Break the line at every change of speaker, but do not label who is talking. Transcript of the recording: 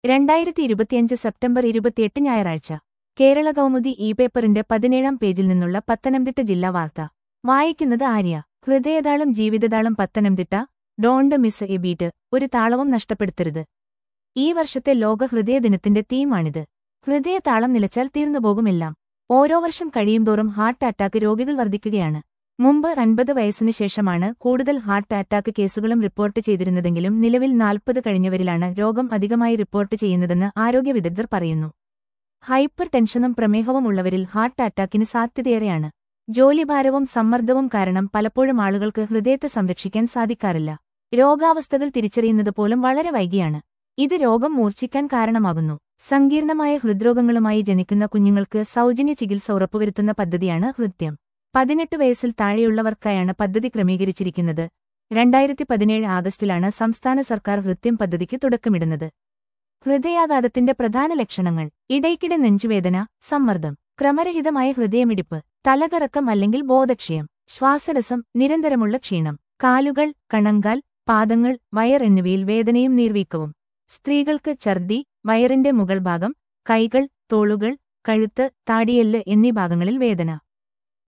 രണ്ടായിരത്തി ഇരുപത്തിയഞ്ച് സെപ്റ്റംബർ ഇരുപത്തിയെട്ട് ഞായറാഴ്ച കേരള കൗമുദി ഇ പേപ്പറിന്റെ പതിനേഴാം പേജിൽ നിന്നുള്ള പത്തനംതിട്ട ജില്ലാ വാർത്ത വായിക്കുന്നത് ആര്യ ഹൃദയതാളം ജീവിതതാളം Pathanamthitta don't miss a beat ഒരു താളവും നഷ്ടപ്പെടുത്തരുത് ഈ വർഷത്തെ ലോക ഹൃദയ ദിനത്തിന്റെ തീമാണിത് ഹൃദയതാളം നിലച്ചാൽ തീർന്നുപോകുമെല്ലാം ഓരോ വർഷം കഴിയുംതോറും ഹാർട്ട് അറ്റാക്ക് രോഗികൾ വർദ്ധിക്കുകയാണ് മുമ്പ് അൻപത് വയസ്സിന് ശേഷമാണ് കൂടുതൽ ഹാർട്ട് അറ്റാക്ക് കേസുകളും റിപ്പോർട്ട് ചെയ്തിരുന്നതെങ്കിലും നിലവിൽ നാൽപ്പത് കഴിഞ്ഞവരിലാണ് രോഗം അധികമായി റിപ്പോർട്ട് ചെയ്യുന്നതെന്ന് ആരോഗ്യ വിദഗ്ധർ പറയുന്നു ഹൈപ്പർ ടെൻഷനും പ്രമേഹവും ഉള്ളവരിൽ ഹാർട്ട് അറ്റാക്കിന് സാധ്യതയേറെയാണ് ജോലിഭാരവും സമ്മർദ്ദവും കാരണം പലപ്പോഴും ആളുകൾക്ക് ഹൃദയത്തെ സംരക്ഷിക്കാൻ സാധിക്കാറില്ല രോഗാവസ്ഥകൾ തിരിച്ചറിയുന്നത് പോലും വളരെ വൈകിയാണ് ഇത് രോഗം മൂർച്ഛിക്കാൻ കാരണമാകുന്നു സങ്കീർണമായ ഹൃദ്രോഗങ്ങളുമായി ജനിക്കുന്ന കുഞ്ഞുങ്ങൾക്ക് സൗജന്യ ചികിത്സ ഉറപ്പുവരുത്തുന്ന പദ്ധതിയാണ് ഹൃദ്യം പതിനെട്ട് വയസ്സിൽ താഴെയുള്ളവർക്കായാണ് പദ്ധതി ക്രമീകരിച്ചിരിക്കുന്നത് രണ്ടായിരത്തി പതിനേഴ് ആഗസ്റ്റിലാണ് സംസ്ഥാന സർക്കാർ ഹൃദ്യം പദ്ധതിക്ക് തുടക്കമിടുന്നത് ഹൃദയാഘാതത്തിന്റെ പ്രധാന ലക്ഷണങ്ങൾ ഇടയ്ക്കിടെ നെഞ്ചുവേദന സമ്മർദ്ദം ക്രമരഹിതമായ ഹൃദയമിടിപ്പ് തലകറക്കം അല്ലെങ്കിൽ ബോധക്ഷയം ശ്വാസടസം നിരന്തരമുള്ള ക്ഷീണം കാലുകൾ കണങ്കാൽ പാദങ്ങൾ വയർ എന്നിവയിൽ വേദനയും നീർവീക്കവും സ്ത്രീകൾക്ക് ഛർദി വയറിന്റെ മുകൾ ഭാഗം കൈകൾ തോളുകൾ കഴുത്ത് താടിയെല്ല് എന്നീ ഭാഗങ്ങളിൽ വേദന